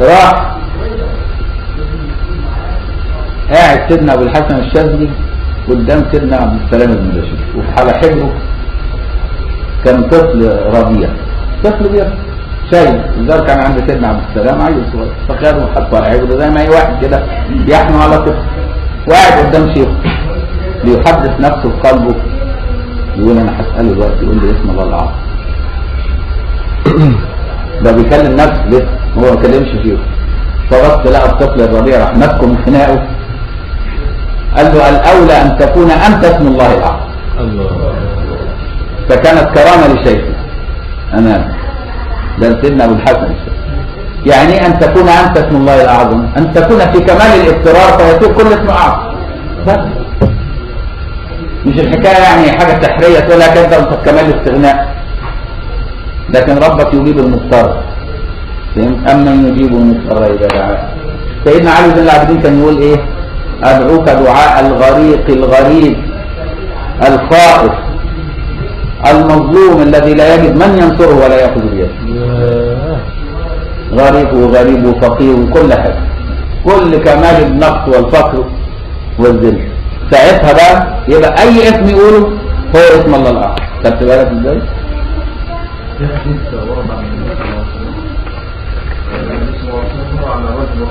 راح قاعد سيدنا ابو الحسن الشاذلي قدام سيدنا عبد السلام بن بشير وفي حال حجره كان طفل رضيع طفل بيرضع شايف الزار كان عند سيدنا عبد السلام عيل صغير فخده وحطه على عيبه زي ما اي واحد كده يحنو على طفل وقاعد قدام شيخه ليحدث نفسه في قلبه يقول انا هساله دلوقتي يقول لي اسم الله الاعظم ده بيكلم نفسه لسه هو ما كلمش فيه فبص لقى الطفل الرضيع راح ماسكه من خناقه قال له الاولى ان تكون انت اسم الله الاعظم الله فكانت كرامه لشيخه امامه ده سيدنا ابو الحسن الشيخ يعني إيه ان تكون انت اسم الله الاعظم ان تكون في كمال الاضطرار فيكون كل اسم اعظم بس مش الحكايه يعني حاجه سحريه تقولها كده وانت في كمال الاستغناء لكن ربك يجيب المضطر فهمت امن يجيب المضطر اذا دعاه سيدنا علي بن العابدين كان يقول ايه ادعوك دعاء الغريق الغريب الخائف المظلوم الذي لا يجد من ينصره ولا ياخذ بيده ياه. غريب وغريب وفقير وكل حاجه كل كمال النقص والفقر والذل ساعتها بقى يبقى اي اسم يقوله هو اسم الله الاعظم خدت بالك ازاي؟ في حديث ورد عن النبي صلى الله عليه وسلم آه، اسمه وصفه على رجل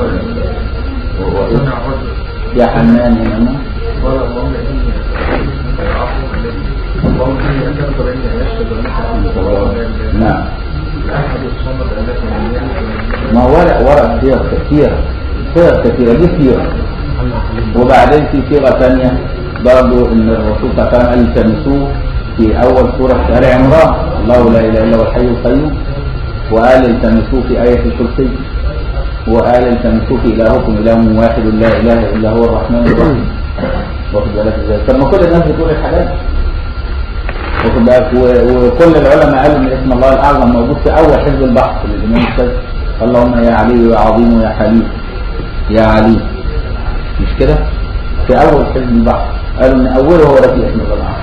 غير سمع رجل يا حنان يا منان قال اللهم اني اسالك العفو الذي اللهم اني اكلت باني اشهد انك انت الله لا اله الا انت نعم الاحد الصمد الذي لم يلد ولم ما يولد ورق ورق صيغ كثيرة صيغ كثيرة دي صيغة وبعدين في صيغة ثانية برضو ان الرسول صلى الله عليه وسلم قال التمسوه في اول سورة آل عمران الله لا اله الا هو الحي القيوم وقال التمسوه في آية الكرسي وقال التمسوه في الهكم اله واحد لا اله الا هو الرحمن الرحيم واخد بالك ازاي؟ طب ما كل الناس بتقول الحاجات دي. واخد بالك و- وكل العلماء قالوا ان اسم الله الاعظم موجود في اول حزب البحث للامام الشافعي اللهم يا علي يا عظيم يا حليم يا علي مش كده في اول حزب البحث قالوا ان اوله هو رفيع اسم الله الاعظم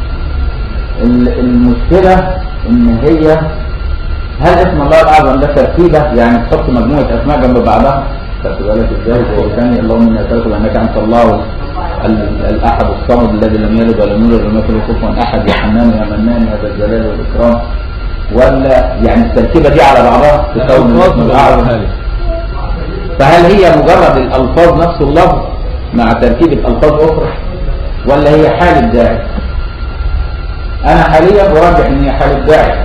ال- المشكله ان هي هل اسم الله الاعظم ده ترتيبه يعني تحط مجموعه اسماء جنب بعضها خدت بالك ازاي هو الثاني اللهم اني اسالك بانك انت الله ال- الاحد الصمد الذي لم يلد ولم يولد ولم يكن له كفوا احد يا حنان يا منان يا ذا الجلال والاكرام ولا يعني الترتيبه دي على بعضها تساوي من اسم الاعظم فهل هي مجرد الالفاظ نفس اللفظ مع تركيبه الفاظ اخرى ولا هي حال الداعي انا حاليا براجع ان هي حال الداعي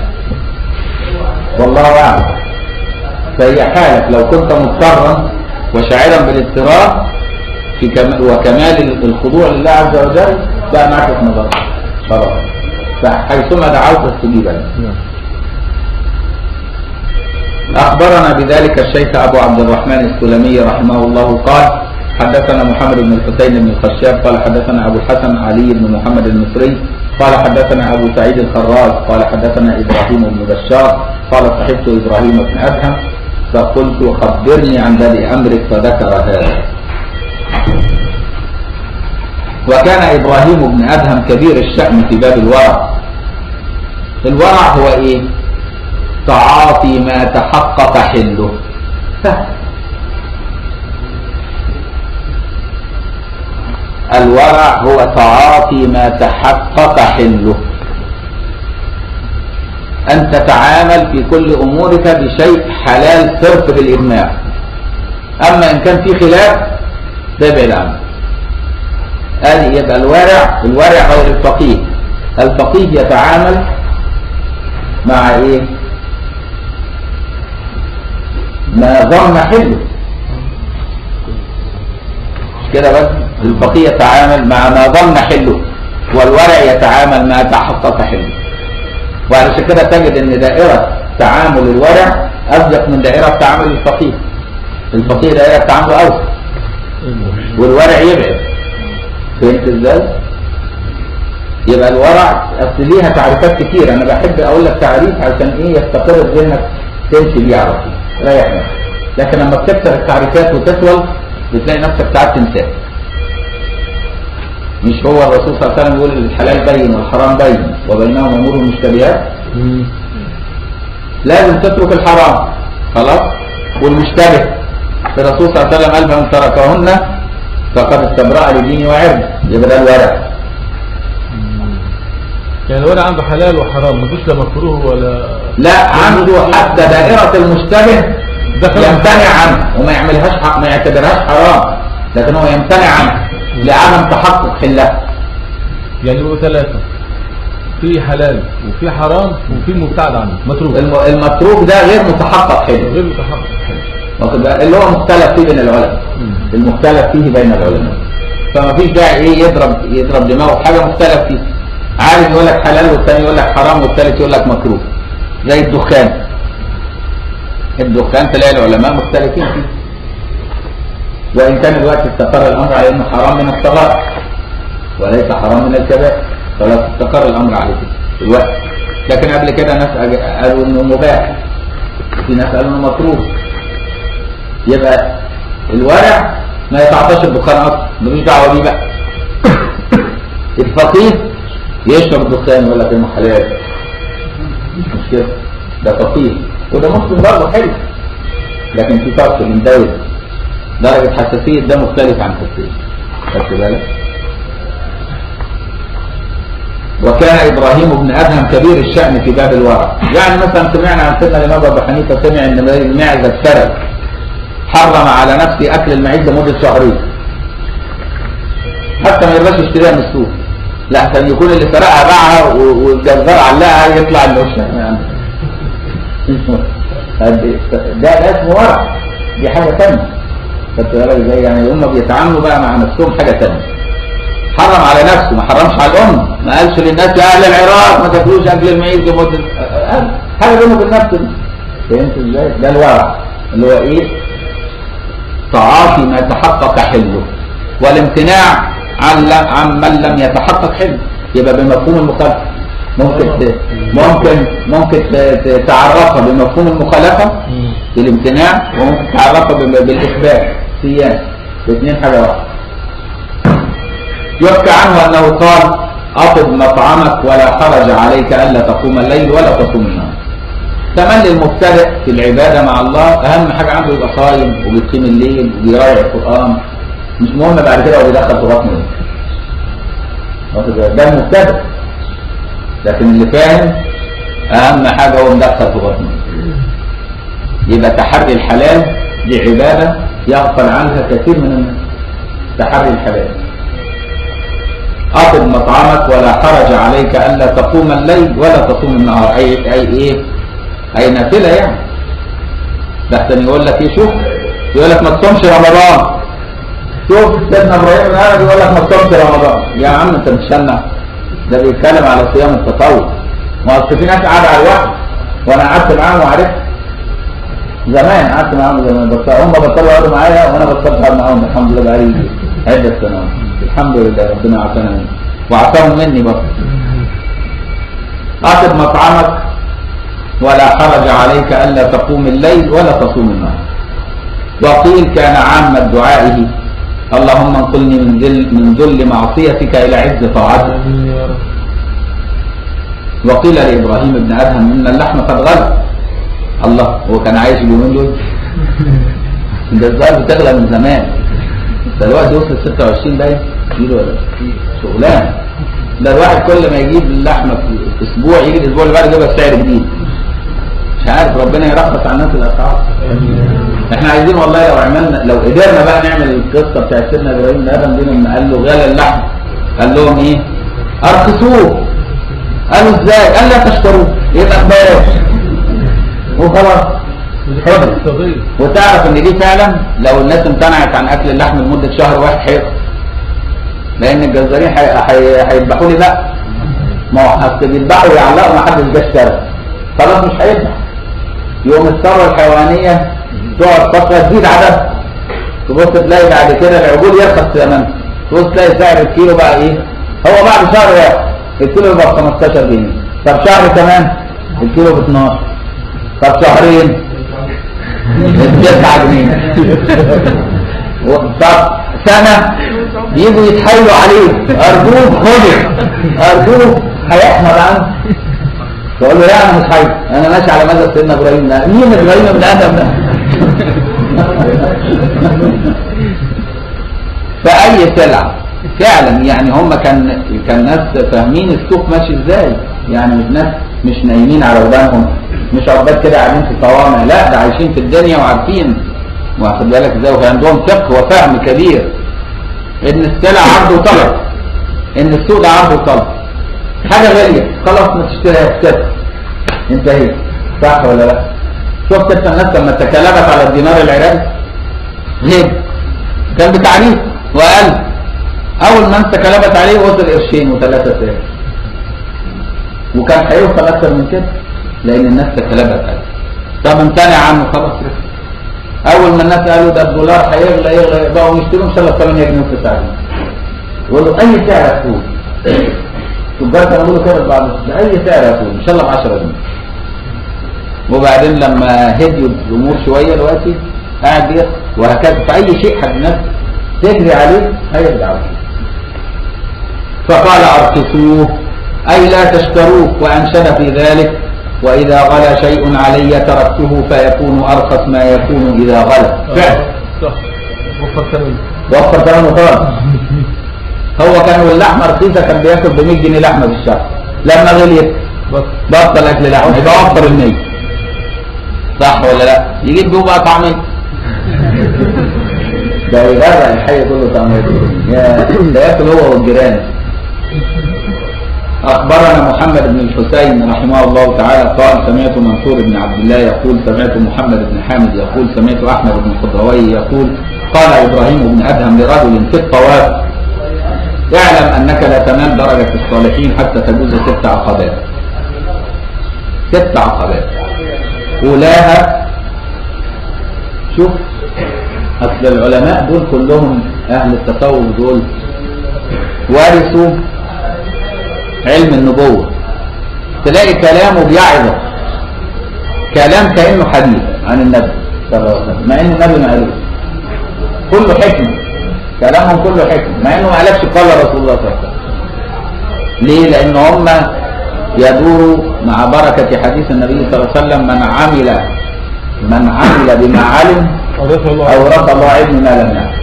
والله اعلم فهي حالك لو كنت مضطرا وشاعرا بالاضطرار في كم... وكمال الخضوع لله عز وجل بقى معك اسم الله خلاص فحيثما دعوت استجيب لك أخبرنا بذلك الشيخ أبو عبد الرحمن السلمي رحمه الله قال حدثنا محمد بن الحسين بن الخشاب قال حدثنا أبو الحسن علي بن محمد المصري قال حدثنا أبو سعيد الخراج قال حدثنا إبراهيم بن بشار قال صحبت إبراهيم بن أدهم فقلت خبرني عن بادئ أمرك فذكر هذا وكان إبراهيم بن أدهم كبير الشأن في باب الورع الورع هو إيه؟ تعاطي ما تحقق حله سهل الورع هو تعاطي ما تحقق حله أن تتعامل في كل أمورك بشيء حلال صرف بالإجماع أما إن كان في خلاف تبعد عنه هذه يبقى الورع الورع هو الفقيه الفقيه يتعامل مع ايه ما ظن حله مش كده بس الفقيه يتعامل مع ما ظن حله والورع يتعامل مع تحقق حله وعلشان كده تجد ان دائره تعامل الورع اضيق من دائره تعامل الفقيه الفقيه دائره تعامله اوسع والورع يبعد فهمت ازاي؟ يبقى الورع اصل ليها تعريفات كتير انا بحب اقول لك تعريف عشان ايه يستقر في ذهنك تمشي بيه على طول ريح نفسك لكن لما بتكسر التعريفات وتطول بتلاقي نفسك ساعات تنساه مش هو الرسول صلى الله عليه وسلم يقول الحلال بين والحرام بين وبينهما امور مشتبهات لازم تترك الحرام خلاص والمشتبه الرسول صلى الله عليه وسلم قال فمن تركهن فقد استبرأ لدينه وعرضه يبقى ده الورع يعني الورع عنده حلال وحرام مفيش لا مكروه ولا لا عنده حتى دائرة المشتبه دخل يمتنع عنه وما يعملهاش حق ما يعتبرهاش حرام لكن هو يمتنع عنه لعدم تحقق حلها يعني يبقوا ثلاثة في حلال وفي حرام وفي مبتعد عنه متروك الم- المتروك ده غير متحقق حلو غير متحقق واخد بالك؟ اللي هو مختلف فيه بين العلماء مم. المختلف فيه بين العلماء فما فيش داعي ايه يضرب يضرب دماغه في حاجه مختلف فيه عالم يقول لك حلال والثاني يقول لك حرام والثالث يقول لك مكروه زي الدخان الدخان تلاقي العلماء مختلفين فيه وان كان دلوقتي استقر الامر على انه حرام من الصغائر وليس حرام من الكبائر خلاص استقر الامر على كده دلوقتي لكن قبل كده ناس أج- قالوا انه مباح في ناس قالوا انه مكروه يبقى الورع ما يتعطاش الدخان اصلا ملوش دعوه بيه بقى الفقيه يشرب الدخان يقول لك انه حلال مش كده ده فقيه وده مسلم برضه حلو لكن في فرق بين ده وده درجه حساسيه ده مختلف عن حساسيه خدت بالك وكان ابراهيم بن ادهم كبير الشان في باب الورع يعني مثلا سمعنا عن سيدنا الامام ابو حنيفه سمع ان المعزه اتسرق حرم على نفسه اكل المعيز لمده شهرين حتى ما يرضاش يشتريها من السوق لا عشان يكون اللي سرقها باعها و- والجزار علقها يطلع الوش يعني ده ده اسمه ورع دي حاجه ثانيه خدت بالك ازاي يعني هم بيتعاملوا بقى مع نفسهم حاجه ثانيه حرم على نفسه ما حرمش على الام ما قالش للناس يا اهل العراق ما تاكلوش اكل المعيز لمده قال حاجه بينه وبين نفسه فهمت ازاي؟ ده الورع اللي هو ايه؟ تعاطي ما تحقق حله والامتناع عن عن من لم يتحقق حله يبقى بمفهوم المخالفه ممكن ت... ممكن ممكن ت... ت- تعرفها بمفهوم المخالفه مم. بالامتناع وممكن تعرفها بال- بالاثبات صيام الاثنين حاجه واحده يحكى عنه انه قال اطب مطعمك ولا حرج عليك الا تقوم الليل ولا تصوم النهار كمان للمبتدئ في العباده مع الله اهم حاجه عنده يبقى صايم وبيقيم الليل وبيراجع القران مش مهم بعد كده هو بيدخل في بطنه ايه واخد بالك؟ ده المبتدئ لكن اللي فاهم اهم حاجه هو مدخل في بطنه يبقى تحري الحلال دي عباده يغفل عنها كثير من الناس تحري الحلال أطب مطعمك ولا حرج عليك ألا تقوم الليل ولا تصوم النهار أي أي إيه؟ أي نافلة يعني لحسن يقول لك إيه شوف يقول لك ما تصومش رمضان شوف سيدنا إبراهيم بن آدم يقول لك ما تصومش رمضان يا عم أنت مستنى ده بيتكلم على صيام التطوع ما أصل في ناس قاعدة على الوقت وأنا قعدت معاهم وعرفت زمان قعدت معاهم زمان بس هم بطلوا يقعدوا معايا وانا بطلت اقعد معاهم الحمد لله بقالي عدة سنوات الحمد لله ربنا عافانا منه وعافاهم مني برضه اطب مطعمك ولا حرج عليك الا تقوم الليل ولا تصوم النهار وقيل كان عامة دعائه اللهم انقلني من ذل من ذل معصيتك الى عز طاعتك آمين يا رب وقيل لابراهيم بن ادهم ان اللحم قد غلى الله هو كان عايش اليومين دول ده الظاهر بتغلى من زمان ده الوقت وصل 26 باين كيلو ولا شغلانه ده الواحد كل ما يجيب اللحمه في اسبوع يجي الاسبوع اللي بعده يجيبها بسعر جديد مش عارف ربنا يرخص على الناس الاسعار احنا عايزين والله لو عملنا لو قدرنا بقى نعمل القصه بتاعت سيدنا ابراهيم بن ادم دي لما قال له غلى اللحم قال لهم ايه؟ ارخصوه قالوا ازاي؟ قال لا تشتروه يبقى ببلاش وخلاص حلو اقتصادية وتعرف ان دي فعلا لو الناس امتنعت عن اكل اللحم لمده شهر واحد هيقف لان الجزارين هي- هي- هيذبحوا لي لا ما هو اصل بيذبحوا ويعلقوا ما حدش جه اشترى خلاص مش هيذبح يوم الثروه الحيوانيه تقعد فتره تزيد عددها تبص تلاقي بعد كده العجول يرخص ثمنها تبص تلاقي سعر الكيلو بقى ايه هو بعد شهر واحد الكيلو يبقى ب 15 جنيه طب شهر كمان الكيلو ب 12 طب شهرين 9 جنيه و- طب سنة يجوا يتحايلوا عليه أرجوك خده أرجوك هيحمد عنه تقول له لا أنا مش حي أنا ماشي على مدى سيدنا إبراهيم ده مين إبراهيم ابن آدم ده؟ سلعة فعلا يعني هم كان كان ناس فاهمين السوق ماشي ازاي يعني مش ناس مش نايمين على ودانهم مش عباد كده قاعدين في صوامع لا ده عايشين في الدنيا وعارفين واخد بالك ازاي وكان عندهم فقه وفهم كبير ان السلع عرض وطلب ان السوق ده عرض وطلب حاجه غاليه خلاص ما تشتريها كسبت انتهيت صح ولا لا شفت انت الناس لما تكلمت على الدينار العراقي غير كان بتعريف واقل اول ما انت كلمت عليه وصل قرشين وثلاثه ساعات وكان هيوصل اكتر من كده لان الناس تكلمت عليه طب امتنع عنه خلاص كده اول ما الناس قالوا ده الدولار هيغلى يغلى بقوا يشتروا ان شاء الله 8 جنيه و9 جنيه يقول له اي سعر هتقول التجار كانوا يقولوا كده بعض اي سعر هتقول ان شاء الله ب 10 جنيه وبعدين لما هديوا الامور شويه دلوقتي قاعد يقرا وهكذا فاي شيء حد الناس تجري عليه هيرجع عليه فقال ارخصوه اي لا تشتروه وانشد في ذلك واذا غلا شيء علي تركته فيكون ارخص ما يكون اذا غلا فعلا صح وفر ثمن وفر ثمنه خالص هو كان واللحمه رخيصه كان بياكل ب 100 جنيه لحمه في الشهر لما غليت بس بطل اكل لحمه يبقى وفر ال 100 صح ولا لا؟ يجيب بيه بقى طعميه ده يغرق الحي كله طعميه يا ده ياكل هو والجيران أخبرنا محمد بن الحسين رحمه الله تعالى قال سمعت منصور بن عبد الله يقول سمعت محمد بن حامد يقول سمعت أحمد بن خضروي يقول قال إبراهيم بن أدهم لرجل في الطواف اعلم أنك لا تنال درجة الصالحين حتى تجوز ست عقبات ست عقبات أولاها شوف أصل العلماء دول كلهم أهل التصوف دول ورثوا علم النبوة تلاقي كلامه بيعظك كلام كأنه حديث عن النبي صلى الله عليه وسلم مع ان النبي ما قالوش كله حكمة كلامهم كله حكمة مع انه ما قالكش قال رسول الله صلى الله عليه وسلم ليه لان هم يدوروا مع بركة حديث النبي صلى الله عليه وسلم من عمل من عمل بما علم أورثه الله أورث الله علم ما لم يعلم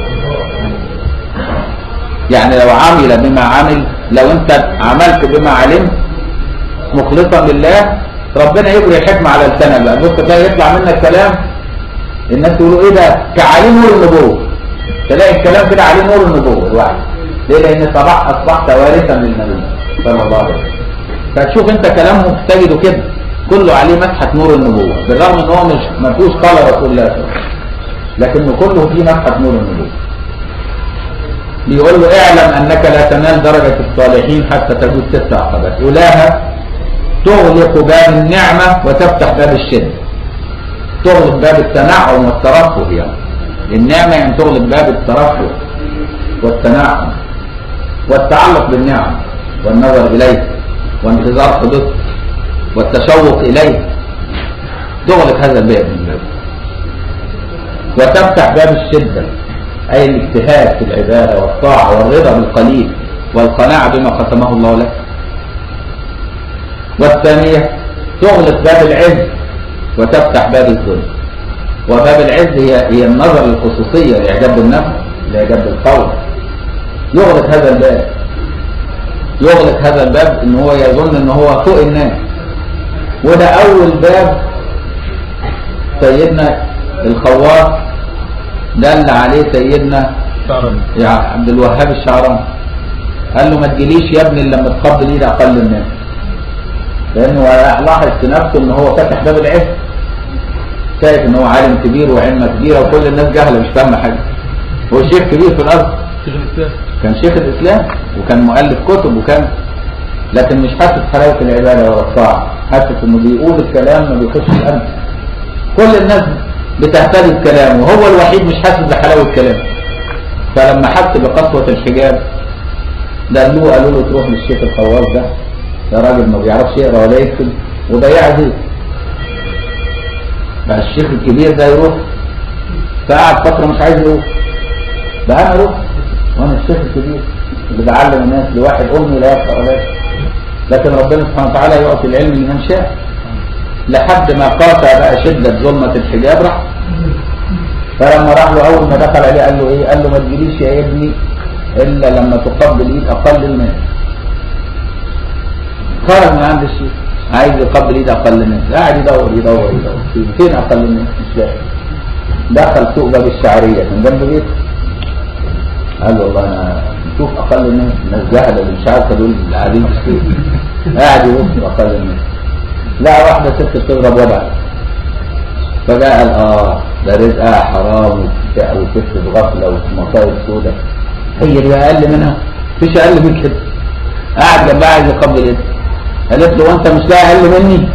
يعني لو عمل بما عمل لو انت عملت بما علمت مخلصا لله ربنا يجري حكمة على لسانك بقى بص تلاقي يطلع منك كلام الناس يقولوا ايه ده كعلي نور النبوة تلاقي الكلام كده عليه نور النبوة الواحد ليه لان صباح اصبحت وارثا للنبي صلى الله عليه وسلم فتشوف انت كلامهم تجده كده كله عليه مسحة نور النبوة بالرغم ان هو مش ما فيهوش قال رسول الله صلى الله عليه وسلم لكنه كله فيه مسحة نور النبوة بيقول له اعلم انك لا تنال درجة الصالحين حتى تجوز ست عقبات اولاها تغلق باب النعمة وتفتح باب الشدة تغلق باب التنعم والترفه يعني النعمة يعني تغلق باب الترفه والتنعم والتعلق بالنعم والنظر إليه وانتظار حدوثه والتشوق إليه تغلق هذا الباب من الباب وتفتح باب الشدة أي الاجتهاد في العبادة والطاعة والرضا بالقليل والقناعة بما قسمه الله لك والثانية تغلق باب العز وتفتح باب الذل وباب العز هي هي النظر للخصوصية الإعجاب بالنفس الإعجاب بالقول يغلق هذا الباب يغلق هذا الباب ان هو يظن ان هو فوق الناس وده اول باب سيدنا الخواص دل عليه سيدنا شعرا يا عبد الوهاب الشعراني قال له ما تجيليش يا ابني إلا لما تقبل ايد اقل الناس لانه لاحظ في نفسه ان هو فتح باب العلم شايف ان هو عالم كبير وعلمه كبيره وكل الناس جهله مش فاهمه حاجه هو شيخ كبير في الارض شيخ الإسلام كان شيخ الاسلام وكان مؤلف كتب وكان لكن مش حاسس حلاوه العباده ولا الطاعه حاسس انه بيقول الكلام ما بيخش القلب كل الناس بتهتدي بكلامه وهو الوحيد مش حاسس بحلاوه كلامه فلما حس بقسوه الحجاب دلوه قالوا له تروح للشيخ الخواص ده ده راجل ما بيعرفش يقرا ولا يكتب وضيع زيت فالشيخ الكبير ده يروح فقعد فتره مش عايز يروح بقى انا اروح وانا الشيخ الكبير اللي بعلم الناس لواحد امي لا يقرا ولا يكتب لكن ربنا سبحانه وتعالى يعطي العلم لمن شاء لحد ما قاسى بقى شدة ظلمة الحجاب راح فلما راح له أول ما دخل عليه قال له إيه؟ قال له ما تجيليش يا ابني الا لما تقبل ايد اقل الناس خرج من عند الشيخ عايز يقبل ايد اقل الناس قاعد يدور يدور يدور فين اقل الناس مش لاقي دخل سوق باب الشعريه من جنب بيته قال له والله انا نشوف اقل الناس الناس جهله اللي مش عارفه دول اللي قاعدين في السوق قاعد يبص اقل الناس لا واحده ست بتضرب وضع فجاء قال اه ده رزقها حرام وبتاع وست غفله ومصايب سوداء هي دي اقل منها مفيش اقل من كده قاعد جنبها عايز يقبل ايدها قالت له وانت مش لاقي اقل مني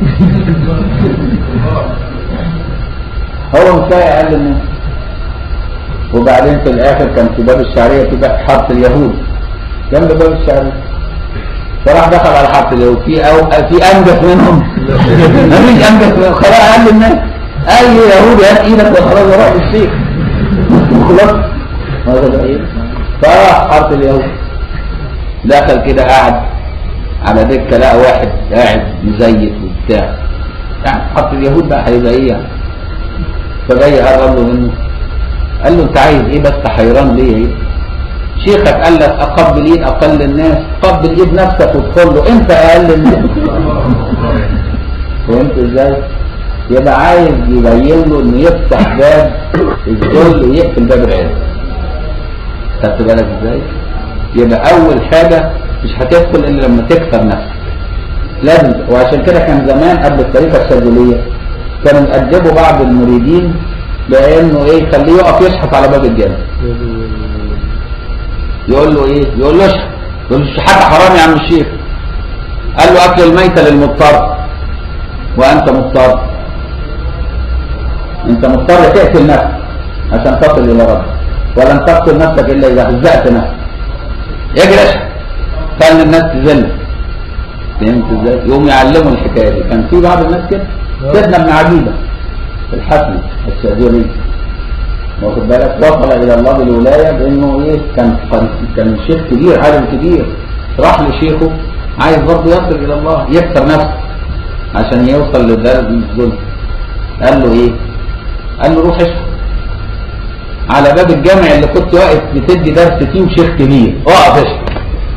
هو مش لاقي اقل مني وبعدين في الاخر كان في باب الشعريه في باب حاره اليهود جنب باب الشعريه فراح دخل على حاره اليهود في أو في انجس منهم مفيش انجس منهم خلاص اقل الناس اي يهودي هات ايدك وخلاص وراح الشيخ خلاص هذا بقى ايه فراح حاره اليهود دخل كده قاعد على دكه لقى واحد قاعد مزيت وبتاع يعني حط اليهود بقى هيبقى ايه يعني فجاي قرب له منه قال له انت عايز ايه بس حيران ليه ايه شيخك قال لك اقبل ايد اقل الناس قبل ايد نفسك وادخل له انت اقل الناس فهمت ازاي يبقى عايز يبين له انه يفتح باب الذل ويقفل باب العلم خدت بالك ازاي يبقى اول حاجه مش هتدخل الا لما تكسر نفسك لازم وعشان كده كان زمان قبل الطريقه الشاذليه كانوا يأدبوا بعض المريدين بانه ايه يخليه يقف يشحت على باب الجنه يقول له ايه يقول له اشحت يقول له الشحاته حرام يا عم الشيخ قال له اكل الميته للمضطر وانت مضطر انت مضطر تقتل نفسك عشان تصل الى ربك ولن تقتل نفسك الا اذا هزأت نفسك اجري اشحت خلي الناس تذل فهمت ازاي؟ يقوم يعلموا الحكايه دي كان في بعض الناس كده سيدنا ابن عبيده الحسن الشاذلي واخد بالك وصل الى الله بالولايه بانه ايه كان كان شيخ كبير عالم كبير راح لشيخه عايز برضه يصل الى الله يكسر نفسه عشان يوصل للدرجه من الظلم قال له ايه؟ قال له روح اشحت على باب الجامع اللي كنت واقف بتدي درس فيه وشيخ كبير اقف اشحت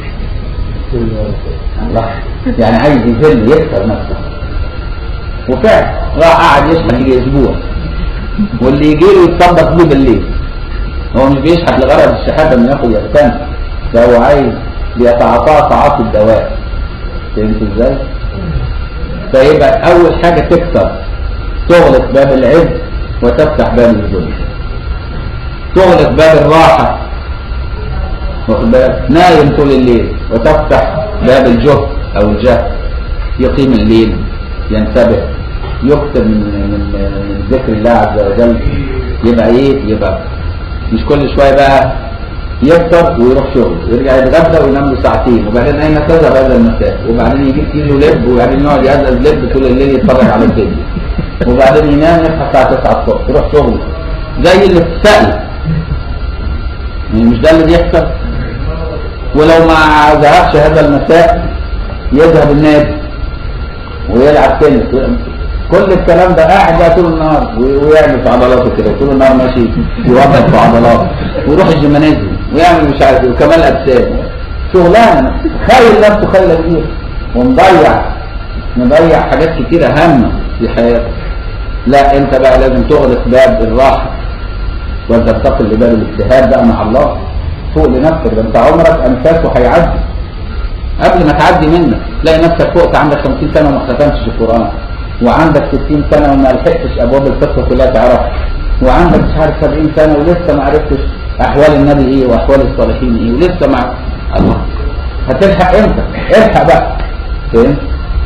الله يعني عايز يذل يكسر نفسه وفعلا راح قعد يشحت يجي اسبوع واللي يجي له يتصدق بيه بالليل هو مش بيشحت لغرض الشحاته انه ياخد يغتنم ده هو عايز بيتعاطاه تعاطي الدواء فهمت ازاي؟ فيبقى اول حاجه تكسر تغلق باب العز وتفتح باب الذل تغلق باب الراحه واخد بالك نايم طول الليل وتفتح باب الجهد او الجهل يقيم الليل ينتبه يكتب من من من ذكر الله عز وجل يبقى ايه يبقى مش كل شويه بقى يفطر ويروح شغل ويرجع يتغدى وينام له ساعتين وبعدين اين تذهب هذا المساء وبعدين يجيب كيلو لب وبعدين يقعد يقزقز لب طول الليل يتفرج على الفيديو وبعدين ينام يصحى الساعه 9 الصبح يروح شغله زي اللي في سقي يعني مش ده اللي بيحصل ولو ما ذهبش هذا المساء يذهب النادي ويلعب تنس كل الكلام ده قاعد بقى طول النهار ويعمل في عضلاته كده طول النهار ماشي يوظف في عضلاته ويروح الجيمنازيوم ويعمل مش عارف ايه وكمال اجسام شغلانه خايل نفسه خايله كبير ومضيع مضيع حاجات كتيره هامه في حياته لا انت بقى لازم تغلق باب الراحه وتنتقل لباب الاجتهاد بقى مع الله فوق لنفسك ده انت عمرك انفاسه هيعدي قبل ما تعدي منك تلاقي نفسك فوقت عندك 50 سنه وما ختمتش القران وعندك 60 سنه وما لحقتش ابواب الفقه كلها تعرفها وعندك مش عارف 70 سنه ولسه ما عرفتش احوال النبي ايه واحوال الصالحين ايه ولسه مع الله هتلحق امتى؟ الحق بقى فهمت؟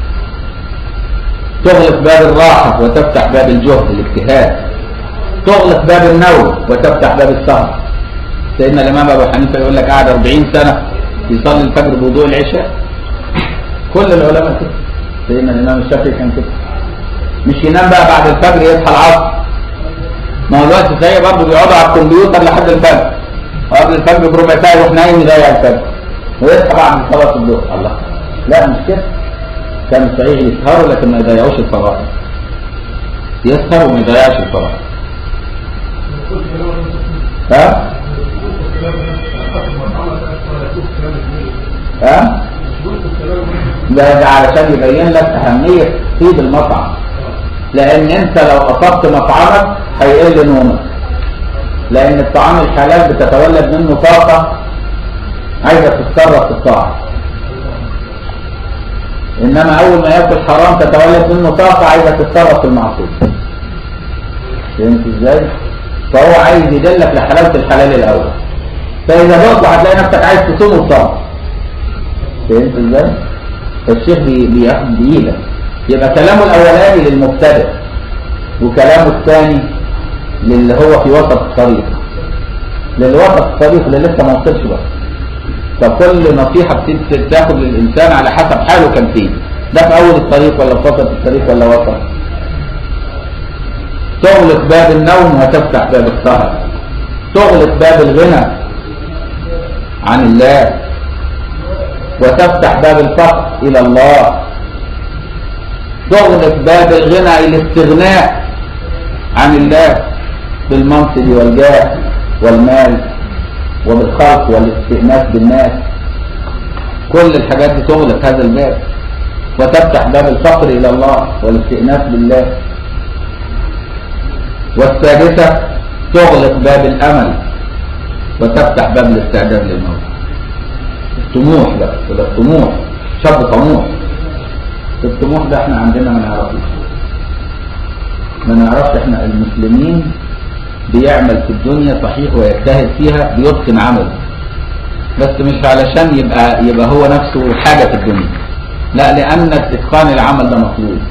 تغلق باب الراحه وتفتح باب الجهد الاجتهاد تغلق باب النوم وتفتح باب السهر سيدنا الامام ابو حنيفه يقول لك قعد 40 سنه يصلي الفجر بوضوء العشاء كل العلماء كده سيدنا الامام الشافعي كان كده مش ينام بقى بعد الفجر يصحى العصر ما هو الوقت زي برضه بيقعدوا على الكمبيوتر لحد الفجر وقبل الفجر بربع ساعه يروح نايم يضيع الفجر ويصحى بعد صلاه الظهر الله لا مش كده كان صحيح يسهروا لكن ما يضيعوش الفرائض يسهر وما يضيعش الفرائض ها؟ ها ده, ده علشان يبين لك اهميه طيب المطعم لان انت لو قصدت مطعمك هيقل نومك لان الطعام الحلال بتتولد منه طاقه عايزه تتصرف في الطاعه انما اول ما ياكل حرام تتولد منه طاقه عايزه تتصرف في المعصيه فهمت ازاي فهو عايز يدلك لحلاوه الحلال الاول فاذا دقت هتلاقي نفسك عايز تصوم وتصوم فهمت ازاي فالشيخ بي- بياخد بايدك يبقى كلامه الاولاني للمبتدئ وكلامه الثاني للي هو في وسط الطريق للوسط الطريق اللي لسه ما وصلش بقى فكل نصيحة بتت- تاخد للإنسان على حسب حاله كان فيه ده في أول الطريق ولا في وسط الطريق ولا وسط تغلق باب النوم وتفتح باب السهر تغلق باب الغنى عن الله وتفتح باب الفقر إلى الله تغلق باب الغنى الاستغناء عن الله بالمنصب والجاه والمال وبالخلق والاستئناس بالناس كل الحاجات دي تغلق هذا الباب وتفتح باب الفقر إلى الله والاستئناس بالله والسادسة تغلق باب الأمل وتفتح باب الاستعداد للموت الطموح بقى يبقى الطموح شاب طموح الطموح ده احنا عندنا ما نعرفوش ما نعرفش احنا المسلمين بيعمل في الدنيا صحيح ويجتهد فيها بيتقن عمله بس مش علشان يبقى يبقى هو نفسه حاجة في الدنيا لا لأن اتقان العمل ده مطلوب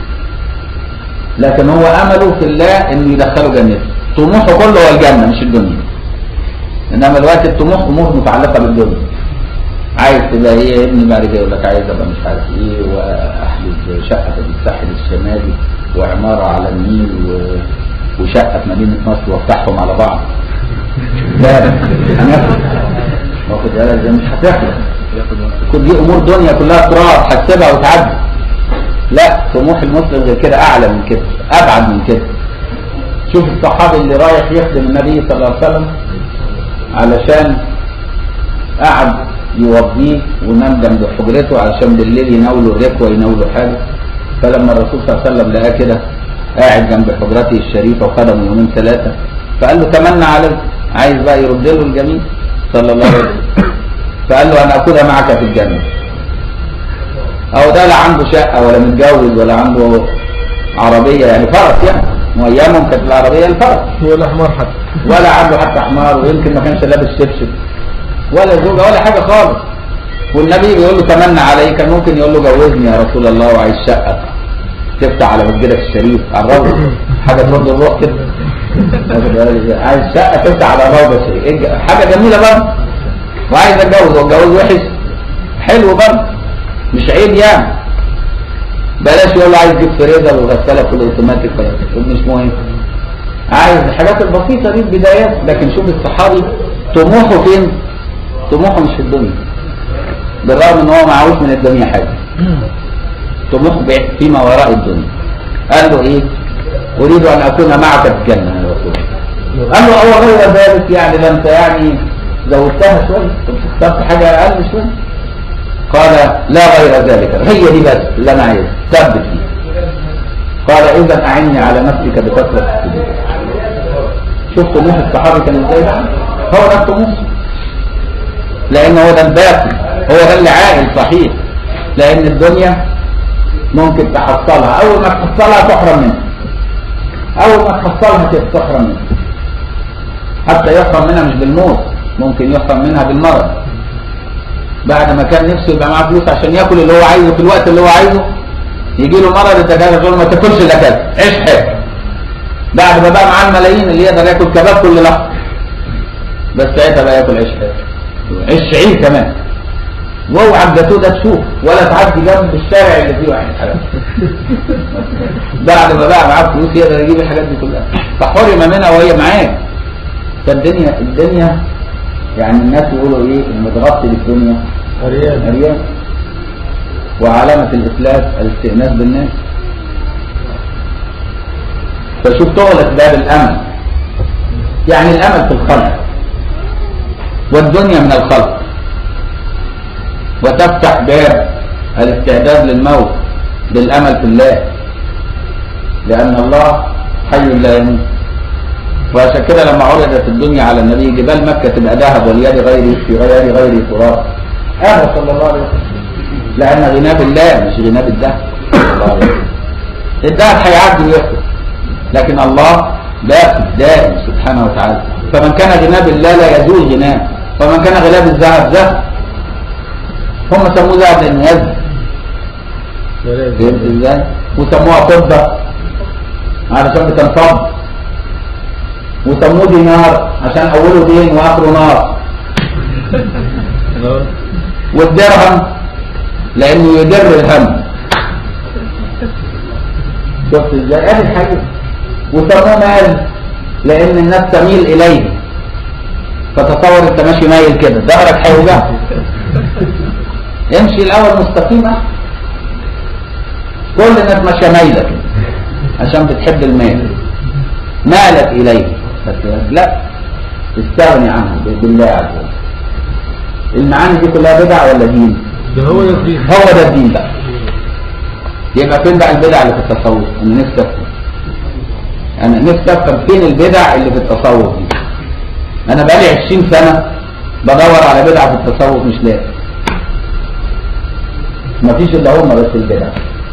لكن هو أمله في الله إنه يدخله جنته طموحه كله هو الجنة مش الدنيا إنما الوقت الطموح أمور متعلقة بالدنيا عايز تبقى ايه يا ابني بعد كده يقول لك عايز ابقى مش عارف ايه واحجز شقه في الساحل الشمالي وعماره على النيل و... وشقه في مدينه نصر وافتحهم على بعض لا هناخد واخد بالك ده مش هتخلص كل دي امور دنيا كلها تراب هتسيبها وتعدي لا طموح المسلم غير كده اعلى من كده ابعد من كده شوف الصحابي اللي رايح يخدم النبي صلى الله عليه وسلم علشان قعد يوضيه ونام جنب حجرته علشان بالليل يناولوا الركوه يناولوا حاجه فلما الرسول صلى الله عليه وسلم لقاه كده قاعد جنب حجرته الشريفه وخدمه يومين ثلاثه فقال له تمنى عليه عايز بقى يرد له الجميل صلى الله عليه وسلم فقال له انا اكون معك في الجنه او ده لا عنده شقه ولا متجوز ولا عنده عربيه يعني فرس يعني وايامهم كانت العربيه الفرس هو الأحمر حتى ولا عنده حتى حمار ويمكن ما كانش لابس شبشب ولا زوجة ولا حاجة خالص والنبي بيقول له تمنى علي كان ممكن يقول له جوزني يا رسول الله وعايز شقة تفتح على مسجدك الشريف على الروضة حاجة ترد الروح كده واخد بالك إزاي؟ عايز شقة تفتح على الروضة الشريف إيه الج- حاجة جميلة برضه وعايز اتجوز والجواز وحش حلو برضه مش عيب يعني بلاش يقول له عايز يجيب فريزر وغسالة في الاوتوماتيك ولا مش مهم عايز الحاجات البسيطة دي البدايات لكن شوف الصحابي طموحه فين طموحه مش في الدنيا بالرغم ان هو معهوش من الدنيا حاجة طموحه بي- فيما وراء الدنيا قال له ايه اريد ان اكون معك في الجنة يا رسول الله قال له او غير ذلك يعني ده انت يعني زودتها شوية طب اخترت حاجة اقل شوية قال لا غير ذلك هي دي بس اللي انا عايزها ثبت فيها قال اذا اعني على نفسك بكثرة السجود شوف طموح الصحابي كان ازاي بقى هو ده الطموح لان هو ده الباقي هو ده اللي عاقل صحيح لان الدنيا ممكن تحصلها اول ما تحصلها تحرم منها اول ما تحصلها تحرم منها حتى يحرم منها مش بالموت ممكن يحرم منها بالمرض بعد ما كان نفسه يبقى معاه فلوس عشان ياكل اللي هو عايزه في الوقت اللي هو عايزه يجي له مرض الدكاتره تقول له ما تاكلش الا كذا عيش حلو بعد ما بقى معاه الملايين اللي يقدر ياكل كباب كل لحظه بس ساعتها بقى ياكل عيش حلو عيش شعير كمان واوعى الجاتوه ده تشوف ولا تعدي جنب الشارع اللي فيه واحد حلال بعد ما بقى معاه فلوس يقدر يجيب الحاجات دي كلها فحرم منها وهي معاه فالدنيا الدنيا يعني الناس يقولوا ايه المتغطي بالدنيا أريان رياء وعلامة الإفلاس الاستئناس بالناس فشوف تغلق باب الأمل يعني الأمل في الخلق والدنيا من الخلق وتفتح باب الاستعداد للموت بالامل في الله لان الله حي لا يموت وعشان كده لما عرضت الدنيا على النبي جبال مكة تبقى ذهب واليد غير في غير غير تراب هذا صلى الله عليه وسلم لأن غناه بالله مش غناه بالذهب صلى الله عليه وسلم الذهب هيعدي ويخلص لكن الله باقي دائم سبحانه وتعالى فمن كان غناه بالله لا يزول غناه ومن كان غناه بالذهب ذهب هم سموه ذهب لأنه يذهب فهمت ازاي؟ وسموها فضة علشان بتنصب وسموه دينار عشان اوله دين واخره نار والدرهم لانه يدر الهم شفت ازاي؟ ادي الحقيقة وسموه مال لان الناس تميل اليه فتصور انت ماشي مايل كده ظهرك هيوجعك امشي الاول مستقيم احسن كل الناس ماشيه مايله كده عشان بتحب المال مالت اليه لا استغني عنه بالله عز وجل المعاني دي كلها بدع ولا دين ده هو ده الدين هو ده الدين بقى يبقى فين بقى البدع اللي في التصوف انا نفسي افهم انا نفسي افهم فين البدع اللي في التصوف دي انا بقالي 20 سنه بدور على بدعه في التصوف مش لاقي مفيش الا هم بس البدع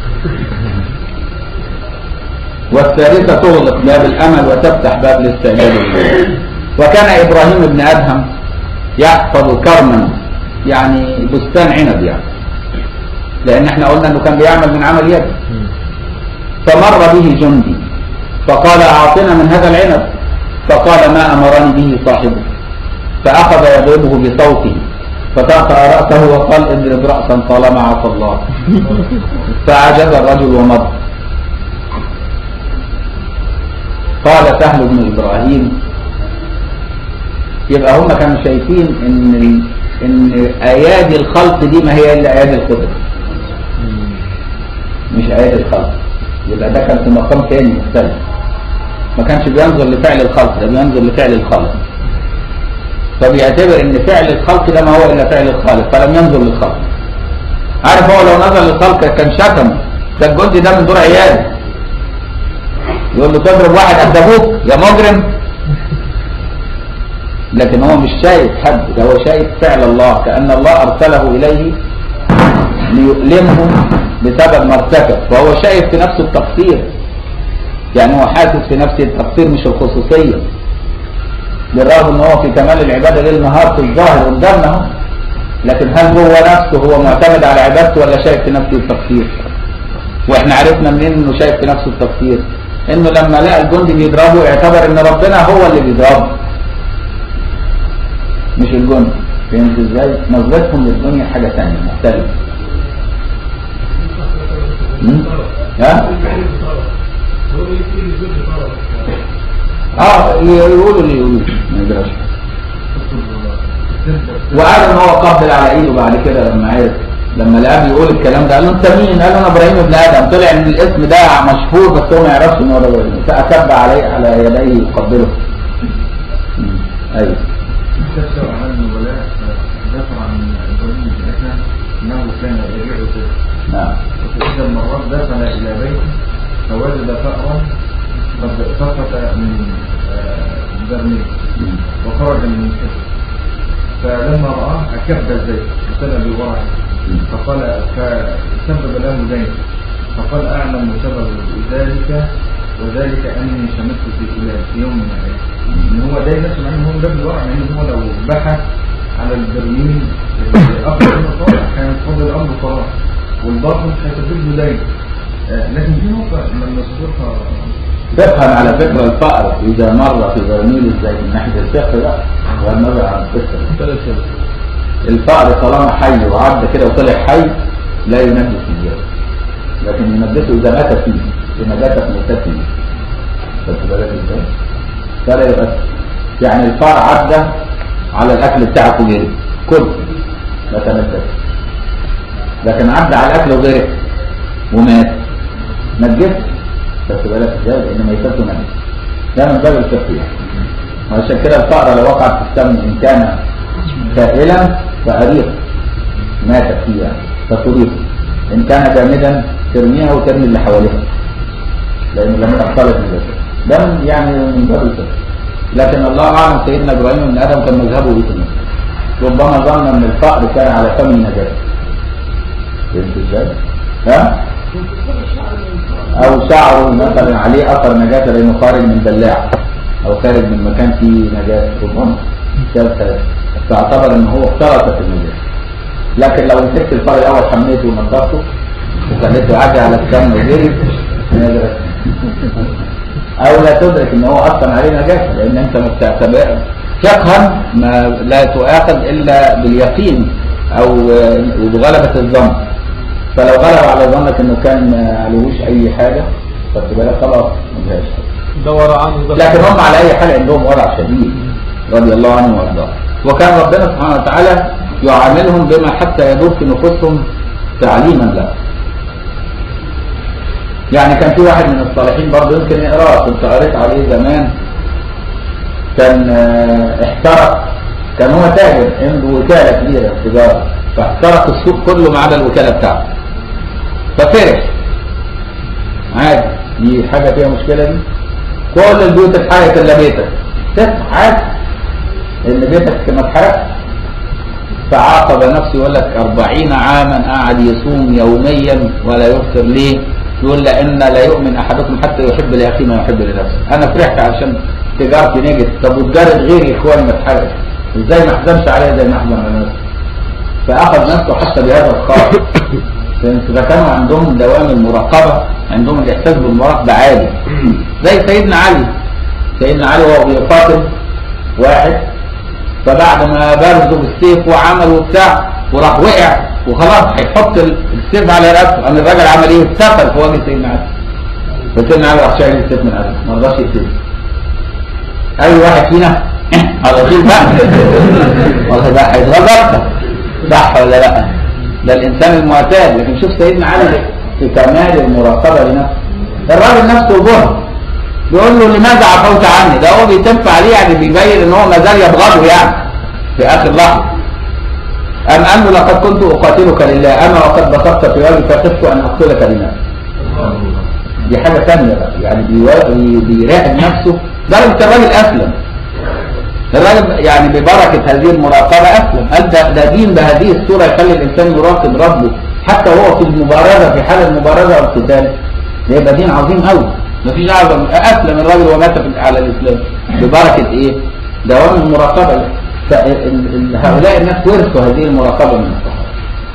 والثالثة تغلق باب الأمل وتفتح باب الاستعداد لله وكان إبراهيم بن أدهم يحفظ كرما يعني بستان عنب يعني لأن احنا قلنا أنه كان بيعمل من عمل يد فمر به جندي فقال أعطنا من هذا العنب فقال ما أمرني به صاحبه فأخذ يضربه بصوته فتأثر رأسه وقال اضرب رأسا طالما عصى الله فعجز الرجل ومضى قال سهل بن إبراهيم يبقى هم كانوا شايفين ان ان ايادي الخلق دي ما هي الا ايادي القدره مش ايادي الخلق يبقى ده كان في مقام تاني مختلف ما كانش بينظر لفعل الخلق ده بينظر لفعل الخالق فبيعتبر ان فعل الخلق ده ما هو الا فعل الخالق فلم ينظر للخلق عارف هو لو نظر للخلق كان شتم ده الجندي ده من دور عيال يقول له تضرب واحد قد ابوك يا مجرم لكن هو مش شايف حد ده هو شايف فعل الله كأن الله أرسله إليه ليؤلمه بسبب ما ارتكب فهو شايف في نفسه التقصير يعني هو حاسس في نفسه التقصير مش الخصوصية بالرغم ان هو في كمال العبادة ليل نهار في الظاهر قدامنا اهو لكن هل هو نفسه هو معتمد على عبادته ولا شايف في نفسه التقصير واحنا عرفنا منين انه شايف في نفسه التقصير انه لما لقى الجندي بيضربه اعتبر ان ربنا هو اللي بيضربه مش الجندي فهمت ازاي نظرتهم للدنيا حاجة ثانية مختلفة م? ها اه يقولوا اللي يقولوا ما يقدرش وقال ان هو قبل على ايده بعد كده لما عرف لما لقاه بيقول الكلام ده قال له انت مين؟ قال له انا ابراهيم ابن ادم طلع ان الاسم ده مشهور بس هو ما يعرفش ان هو ده ابراهيم فاكب عليه على يديه يقبله م. ايوه استفسر عن النبلاء ذكر عن ابراهيم بن ادم انه كان يبيع كده نعم وفي احدى المرات دخل الى بيته فوجد فأرا قد سقط من آه، برميل م. وخرج من الكتف فلما رآه أكب الزيت ابتدى بالورع فقال فسبب له دين فقال أعلم سبب ذلك وذلك أني شمست في فلان في يوم من الأيام إن هو دين نفسه مع إن هو ده بالورع مع إن هو لو بحث على البرميل أكثر من طالع كان فضل الأمر خلاص والباطل هيسبب له دين آه، لكن في نقطة لما نذكرها تفهم على فكرة الفقر إذا مر في برميل الزيت من ناحية الفقه بقى والنظر عن الفقه ثلاث سنين الفقر طالما حي وعدى كده وطلع حي لا ينجس الجو لكن ينجسه إذا مات فيه لنجاسة موتته بس بالك ازاي؟ فلا يؤثر يعني الفار عدى على الأكل بتاعك وغيره كل ما تنجس لكن عدى على الأكل وغيره ومات نجس بس بالك ازاي؟ لأن ميتته نجس ده من باب الفقه يعني وعشان كده الفأر لو وقعت في السم إن كان سائلا فأريق ماتت فيه يعني فتريق إن كان جامدا ترميها وترمي اللي حواليها لأنه لم تختلط الجسد ده من- يعني من باب الفقه لكن الله أعلم سيدنا إبراهيم بن آدم كان مذهبه إيه في المسألة ربما ظن أن الفقر كان على فم نجاسة فهمت إزاي؟ ها؟ أو شعره مثلا عليه أثر نجاسة لأنه خارج من بلاع أو خارج من مكان فيه نجاسة ربما ده تعتبر أن هو اختلط في النجاسة لكن لو مسكت الفار الأول حميته ونضفته وخليته يعدي على السمن وجري نجاسة او لا تدرك ان هو اصلا عليه نجاسه لان انت ما بتعتبر فقها ما لا تؤاخذ الا باليقين او وبغلبه الظن فلو غلب على ظنك انه كان ما عليهوش اي حاجه خدت بالك خلاص ما فيهاش حاجة. دور عنه ده لكن هم على اي حال عندهم ورع شديد رضي الله عنهم وارضاهم وكان ربنا سبحانه وتعالى يعاملهم بما حتى يدور في نفوسهم تعليما له يعني كان في واحد من الصالحين برضه يمكن يقراه كنت قريت عليه زمان كان آه، احترق كان هو تاجر عنده وكاله كبيره في التجاره فاحترق السوق كله ما عدا الوكاله بتاعته ففرح عادي دي حاجه فيها مشكله دي كل البيوت اتحرقت الا بيتك تفتح عادي ان بيتك ما اتحرقش فعاقب نفسه يقول لك أربعين عاما قعد يصوم يوميا ولا يفطر ليه يقول لأن لا يؤمن أحدكم حتى يحب لأخيه ما يحب لنفسه أنا فرحت عشان تجارتي نجت طب وتجارة غيري إخواني ما اتحرقش إزاي ما أحزنش عليها زي ما أحزن على نفسي فأخذ نفسه حتى بهذا الخاطر فهمت؟ ده كانوا عندهم دوام المراقبة عندهم الإحساس بالمراقبة عالي زي سيدنا علي سيدنا علي وهو بيقاتل واحد فبعد ما بارزوا بالسيف وعملوا بتاع وراح وقع وخلاص هيحط ال- السيف على راسه قام الراجل عمل ايه؟ اتسفل في وجه سيدنا علي فسيدنا علي راح شايل السيف من عليه ما رضاش يقتله اي واحد فينا على طول بقى والله بقى هيتغلب اكتر صح ولا لا؟ ده الانسان المعتاد لكن شوف سيدنا علي في كمال المراقبه لنفسه الراجل نفسه جهد بيقول له لماذا عفوت عني ده هو بيتف عليه يعني بيبين ان هو ما زال يبغضه يعني في اخر لحظه ام انه لقد كنت اقاتلك لله انا وقد بسطت في وجهي فخفت ان اقتلك لنفسي دي حاجه ثانيه بقى يعني بيوا- بي- بيراقب نفسه درجه الراجل اسلم الراجل يعني ببركه هذه المراقبه اسلم قال ده, ده دين بهذه الصوره يخلي الانسان يراقب ربه حتى وهو في المبارزه في حال المبارزه والقتال ده يبقى دين عظيم قوي مفيش اعظم اسلم الراجل ومات في- على الاسلام ببركه ايه؟ دوام المراقبه فال- ال- هؤلاء الناس ورثوا هذه المراقبه من الصحابه